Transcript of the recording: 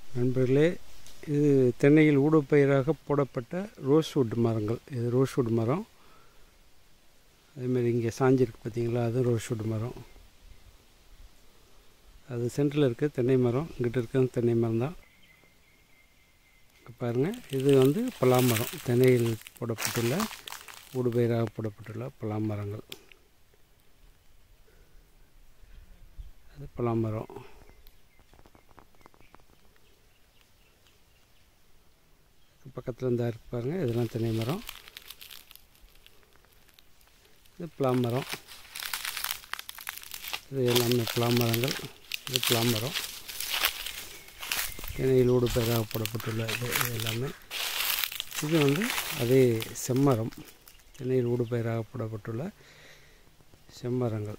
நண்பர்களே இது தென்னையில் ஊடுபயிராக போடப்பட்ட ரோஸ்வுட் மரங்கள் இது ரோஸ்வுட் மரம் அதேமாதிரி இங்கே சாஞ்சிருக்கு பார்த்தீங்களா அது ரோஸ்வுட் மரம் அது சென்டரில் இருக்க தென்னை மரம் இங்கிட்ட இருக்கிறது தென்னை மரம் தான் இங்கே பாருங்கள் இது வந்து பலாமரம் தென்னையில் போடப்பட்டுள்ள ஊடுபயிராக போடப்பட்டுள்ள பலாமரங்கள் அது பலாமரம் பக்கத்தில் இருந்தா இருக்கு பாருங்கள் இதெல்லாம் தென்னை மரம் இது பலாமரம் இது எல்லாமே பலாமரங்கள் இது பலாமரம் திணையில் ஊடுபயிராக போடப்பட்டுள்ள இது இது எல்லாமே இது வந்து அதே செம்மரம் திணையில் ஊடுபயிராக போடப்பட்டுள்ள செம்மரங்கள்